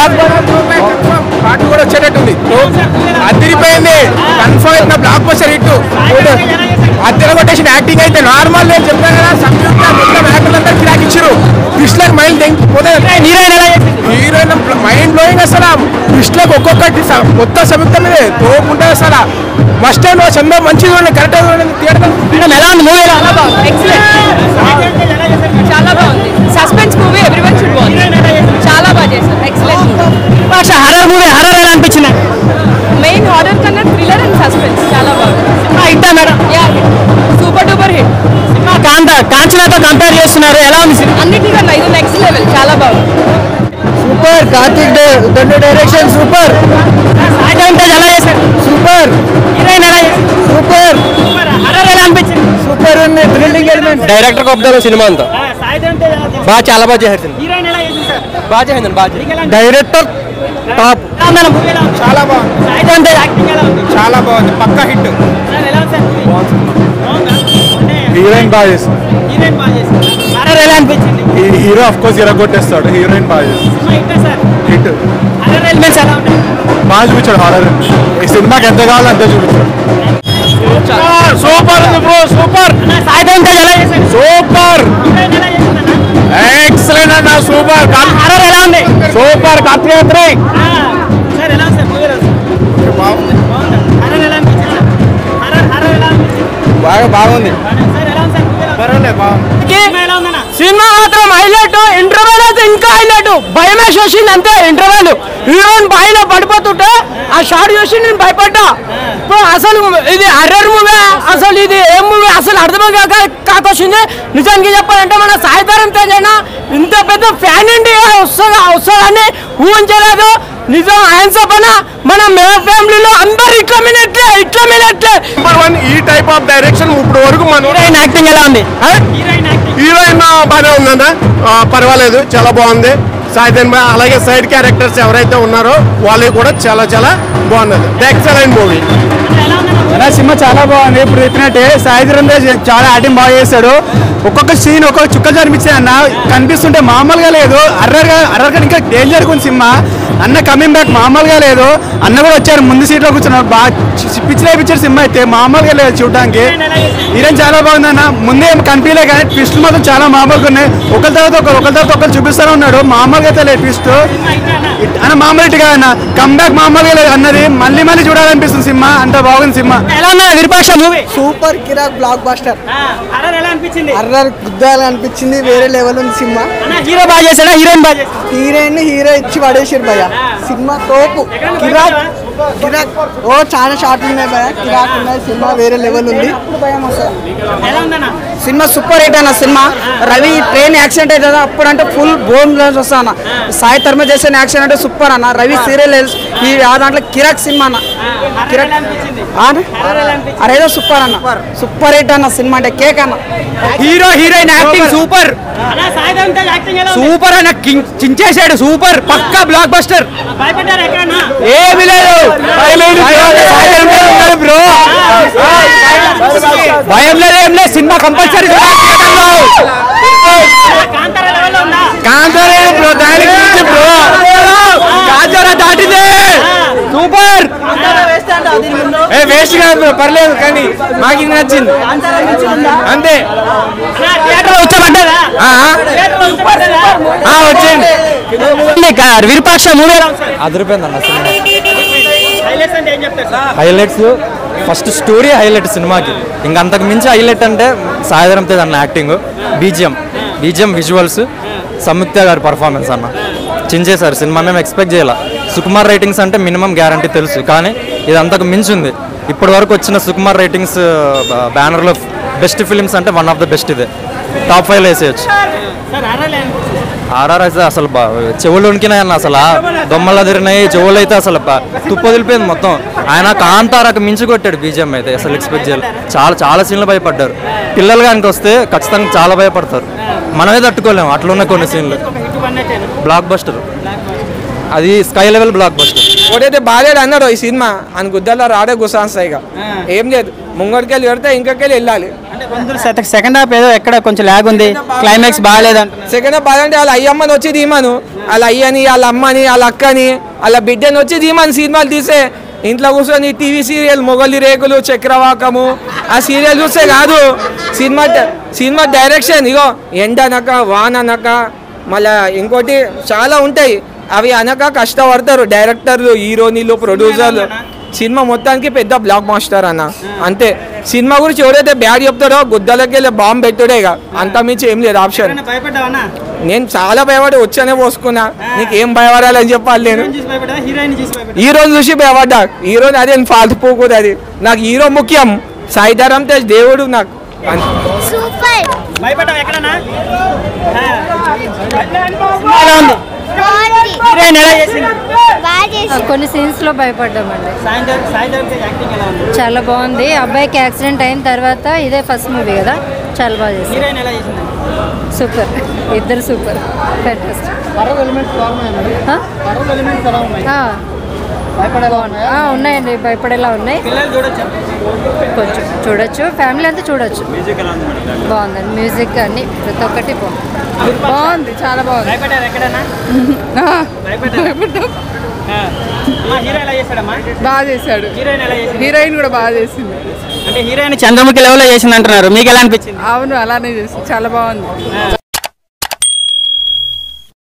Black పాట కూడా వచ్చేటట్టుంది అదిరిపోయింది కన్ఫర్మ్ అయితే బ్లాక్ బస్టర్ హిట్ అద్దెల కొట్టేసిన యాక్టింగ్ అయితే నార్మల్ నేను చెప్పాను కదా సంయుక్త మొత్తం యాక్టర్లు అందరూ కిరాక్ ఇచ్చారు కృష్ణకి మైండ్ తెంగిపోతే హీరోయిన్ మైండ్ బ్లోయింగ్ అసలు కృష్ణకి ఒక్కొక్కటి స- మొత్తం సంయుక్త మీదే తోపు ఉంటుంది అసలు ఫస్ట్ టైం చంద్ర మంచిగా ఉండే కరెక్ట్ థియేటర్ ఎలా ఉంది మూవీ చాలా బాగుంది suspense movie everyone should watch చాలా బాగా చేశారు ఎక్సలెంట్ భాష హర్రర్ మూవీ హర్రర్ ఎలా అనిపించింది మెయిన్ హారర్ కన్నా థ్రిల్లర్ అండ్ సస్పెన్స్ చాలా బాగుంది హిట్టా madam yeah super duper hit కాంత కాంచనాతో కంపేర్ చేస్తున్నారు ఎలా ఉంది సినిమా అన్నిటికన్నా ఇది నెక్స్ట్ లెవెల్ చాలా బాగుంది సూపర్ కార్తిక్ రెండు డైరెక్షన్ సూపర్ సాయి వెంకటేష్ ఎలా చేశారు సూపర్ హీరోయిన్ ఎలా సూపర్ హర్రర్ ఎలా అనిపించింది సూపర్ ఉంది థ్రిల్లింగ్ ఎలిమెంట్ డైరెక్టర్ గొప్పదనం సినిమా అంతా సాయి వెంకటేష్ ఎలా చేశారు బాగా చాలా బాగా చేశారు హీరోయిన్ ఎలా చేశారు బాగా చేసింది బాగా డైరెక్టర్ టాప్ చాలా బాగుంది సాయి వెంకటేష్ యాక్టింగ్ ఎలా ఉంది చాలా బాగుంది పక్కా హిట్ సార్ ఎలా ఉంది సార్ బాగుందా అంటే హీరోయిన్ బాగా చేస్తుంది హీరోయిన్ బాగా చేశారు హర్రర్ ఎలా అనిపించింది ఈ హీరో ఆఫ్ కోర్స్ కొట్టేస్తాడు హీరోయిన్ బాగా చేస్తుంది సినిమా హిట్టా సార్ హిట్ హర్రర్ ఎలిమెంట్స్ ఎలా ఉంటాయి బాగా చూపించాడు హారర్ ఈ సినిమాకి ఎంత కావాలో అంతే చూపించాడు సూపర్ ఉంది బ్రో సూపర్ అన్న, సాయి వెంకటేష్ ఎలా చేశారు సూపర్ హీరోయిన్ ఎలా చేసిందన్న ఎక్సలెంట్ అన్న సూపర్ హర్రర్ ఎలా ఉంది సూపర్ కార్తీకేత్రి ఆ, సార్ ఎలా ఉంది సార్ మూవీ ఎలా ఉంది? బాగుందా హర్రర్ ఎలా అనిపించింది సార్? హర్రర్ హర్రర్ ఎలా అనిపించింది బాగా బాగుంది సార్ ఎలా ఉంది సార్ మూవీ ఎలా ఉంది? పర్వాలేదు బాగుంది సినిమా ఎలా ఉందన్న సినిమా మాత్రం హైలైట్ ఇంటర్వెల్ అయితే ఇంకా హైలైట్ భయమే చూసింది అంతే ఇంటర్వెల్ హీరోయిన్ పైన పడిపోతుంటే ఆ షాట్ చూసి నేను భయపడ్డా ఇప్పుడు అసలు ఇది హర్రర్ మూవీ అసలు ఇది ఏం మూవీ అసలు అర్థమే కాక కాకొచ్చింది నిజానికి చెప్పాలంటే మన సాయిధరం తేజన ఇంత పెద్ద ఫ్యాన్ ఇండియా వస్తుందా వస్తుందని ఊహించలేదు నిజం హ్యాండ్సప్ అన్న మన మే ఫ్యామిలీలో అందరు ఇట్లా మినట్లే ఇట్లా మినట్లే నెంబర్ వన్ ఈ టైప్ ఆఫ్ డైరెక్షన్ ఇప్పుడు వరకు మన హీరోయిన్ యాక్టింగ్ ఎలా ఉంది హీరోయిన్ యాక్టింగ్ హీరోయిన్ బాగానే ఉందన్న ఆ, పర్వాలేదు చాలా బాగుంది సాయిధన్ బాయ్ అలాగే సైడ్ క్యారెక్టర్స్ ఎవరైతే ఉన్నారో వాళ్ళవి కూడా చాలా చాలా బాగున్నది ఎక్సలెంట్ మూవీ ఎలా ఉందన్న సినిమా చాలా బాగుంది ఇప్పుడు చెప్పినట్టే సాయిధరం తేజ్ చాలా యాక్టింగ్ బాగా చేశాడు ఒక్కొక్క సీన్ ఒక్కొక్క చుక్క అనిపించింది అన్న కనిపిస్తుంటే మామూలుగా లేదు అర్రర్గా అర్రర్గా ఇంకా డేంజర్ ఉంది సినిమా అన్న కమింగ్ బ్యాక్ మామూలుగా లేదు అన్న కూడా వచ్చారు ముందు సీట్లో కూర్చున్నారు బాగా పిచ్చి పిక్చర్ సినిమా అయితే మామూలుగా లేదు చూడడానికి హీరోయిన్ చాలా బాగుంది అన్న ముందే ఏం కనిపించలే కానీ ట్విస్ట్ మాత్రం చాలా మామూలుగా ఉన్నాయి ఒకరి తర్వాత ఒకరు ఒకరి తర్వాత ఒకరు చూపిస్తూనే ఉన్నాడు మామూలుగా అయితే లేదు ట్విస్ట్ అన్న మామూలు ఇటుగా అన్న కమ్బ్యాక్ మామూలుగా లేదు అన్నది మళ్ళీ మళ్ళీ చూడాలనిపిస్తుంది సినిమా అంత బాగుంది సినిమా ఎలా ఉందన్న విరుపాక్ష మూవీ సూపర్ కిరాక్ బ్లాక్ బాస్టర్ హర్రర్ ఎలా అనిపించింది అర్రర్ గుద్దాలి అనిపించింది వేరే లెవెల్ ఉంది సినిమా అన్న హీరో బాగా చేశాడా హీరోయిన్ బాగా చేశాడా హీరోయిన్ హీరో ఇచ్చి పడేసారు భయ సినిమా తోపు కిరాక్ కిరాక్ ఓ చాలా షార్ట్లు ఉన్నాయి భయ కిరాక్ ఉన్నాయి సినిమా వేరే లెవెల్ ఉంది ఎలా ఉందన్న సినిమా సూపర్ హిట్ అన్న సినిమా రవి ట్రైన్ యాక్సిడెంట్ అవుతుంది అప్పుడు అంటే ఫుల్ బోన్ వస్తా అన్న సాయి ధర్మ చేసిన యాక్సిడెంట్ అంటే సూపర్ అన్న రవి సీరియల్ ఈ ఆ దాంట్లో కిరాక్ సినిమా అన్న కిరాక్ ఆ అన్న? అరేదో సూపర్ అన్న సూపర్ హిట్ అన్న సినిమా అంటే కేక్ అన్న హీరో హీరోయిన్ యాక్టింగ్ సూపర్ అన్న సాయి ధరమ్ తేజ్ యాక్టింగ్ ఎలా ఉంది సూపర్ అన్న కింగ్ చించేశాడు సూపర్ పక్కా బ్లాక్ బస్టర్ భయపడ్డారు ఎక్కడన్నా ఏమి లేదు బ్రో భయం లేదు ఏం లేదు సినిమా కంపల్సరీ కాంతార లెవెల్లో ఉందా కాంతారే బ్రో దానికి మించి బ్రో కాంతారా దాటింది సూపర్ ఏ వేస్ట్ కాదు బ్రో పర్లేదు కానీ మాకు ఇది నచ్చింది అంతే థియేటర్ వచ్చామంటారా ఆ, ఆ. థియేటర్ వచ్చామంటారా ఆ, వచ్చింది విరుపాక్ష మూవీ ఎలా ఉంది సార్ అదిరిపోయింది అన్న సినిమా హైలైట్స్ అంటే ఏం చెప్తారు sir highlights first story highlight సినిమాకి ఇంక అంతకు మించి హైలైట్ అంటే సాయంత్రం తేజ్ అన్న acting BGM BGM visuals Samyuktha గారి పర్ఫార్మెన్స్ అన్న చించేశారు సినిమా మేము ఎక్స్పెక్ట్ చేయాల సుకుమార్ రేటింగ్స్ అంటే మినిమం గ్యారంటీ తెలుసు కానీ ఇది అంతకు మించి ఉంది ఇప్పటి వరకు వచ్చిన సుకుమార్ రేటింగ్స్ బ్యానర్లో బెస్ట్ ఫిలిమ్స్ అంటే వన్ ఆఫ్ ద బెస్ట్ ఇదే టాప్ ఫైవ్ వేసేయచ్చు సార్ హర్రర్ ఆర్ఆర్ అయితే అసలు బా- చెవులు ఉనికినాయి అన్న అసలు దొమ్మలు అదిరినాయి చెవులు అయితే అసలు బా- తుప్పు వదిలిపోయింది మొత్తం ఆయన కాంతారకు మించి కొట్టాడు బీజిఎం అయితే అసలు ఎక్స్పెక్ట్ చేయాలి చాలా చాలా సీన్లు భయపడ్డారు పిల్లలు కనుక వస్తే ఖచ్చితంగా చాలా భయపడతారు మనమే తట్టుకోలేము అట్లున్న కొన్ని సీన్లు బ్లాక్ బస్టర్ అది స్కై లెవెల్ బ్లాక్ బస్టర్ ఒకటైతే బాగాలేదు అన్నాడు ఈ సినిమా అని గుద్దల్లో రాడే గుసాన్స్ ఇక ఏం లేదు ముంగడికెళ్ళి పెడితే ఇంకొకెళ్ళి వెళ్ళాలి అంటే కొంచెం సెకండ్ హాఫ్ ఏదో ఎక్కడ కొంచెం లాగ్ ఉంది క్లైమాక్స్ బాగాలేదంటున్నారు సెకండ్ హాఫ్ బాగుంటే వాళ్ళ అయ్యమ్మని వచ్చి తీయమను వాళ్ళ అయ్యని వాళ్ళ అమ్మని వాళ్ళ అక్కని వాళ్ళ బిడ్డని వచ్చి తీయమని సినిమాలు తీసే ఇంట్లో కూర్చొని టీవీ సీరియల్ మొగలి రేకులు చక్రవాకము ఆ సీరియల్ చూస్తే కాదు సినిమా డ- సినిమా డైరెక్షన్ ఇగో ఎండ అనక వాన్ అనక మళ్ళా ఇంకోటి చాలా ఉంటాయి అవి అనక కష్టపడతారు డైరెక్టర్లు హీరోనీలు ప్రొడ్యూసర్లు సినిమా మొత్తానికి పెద్ద బ్లాక్ మాస్టర్ అన్న అంతే సినిమా గురించి ఎవరైతే బ్యాడ్ చెప్తాడో గుద్దలకి వెళ్ళి బాంబు పెట్టుడే ఇక అంత మించి ఏం లేదు ఆప్షన్ భయపడ్డావన్నా నేను చాలా భయపడి వచ్చానే పోసుకున్నా నీకు ఏం భయపడాలని చెప్పాలి నేను చూసి భయపడ్డా హీరోయిన్ చూసి భయపడ్డా హీరోని చూసి భయపడ్డా హీరోని అదే ఫాల్తు పోకూడదు అది నాకు హీరో ముఖ్యం సాయిధరం తేజ్ దేవుడు నాకు అంతే. సూపర్ భయపడ్డావు ఎక్కడన్నా ఎలా ఉంది బాగుంది హీరోయిన్ ఎలా చేసింది బాగా చేసి కొన్ని సీన్స్ లో భయపడ్డామండి సాయంత్రం సాయంత్రం యాక్టింగ్ ఎలా ఉంది చాలా బాగుంది అబ్బాయికి యాక్సిడెంట్ అయిన తర్వాత ఇదే ఫస్ట్ మూవీ కదా చాలా బాగా చేశారు హీరోయిన్ ఎలా చేసింది సూపర్ ఇద్దరు సూపర్ ఫ్యాంటాస్టిక్ ఉన్నాయండి భయపడేలా ఉన్నాయి పిల్లలు చూడొచ్చా కొంచెం చూడొచ్చు ఫ్యామిలీ అంతా చూడొచ్చు బాగుందండి మ్యూజిక్ అన్ని ప్రతి ఒక్కటి బాగుంది బాగుంది చాలా బాగుంది భయపడ్డారు ఎక్కడన్నా భయపడ్డారు ఆ. అమ్మా, హీరో ఎలా చేశాడమ్మా బాగా చేశాడు హీరోయిన్ ఎలా చేసింది హీరోయిన్ కూడా బాగా చేసింది అంటే హీరోయిన్ చంద్రముఖి లెవెల్లో చేసింది అంటున్నారు మీకు ఎలా అనిపించింది అవును అలానే చేసింది చాలా బాగుంది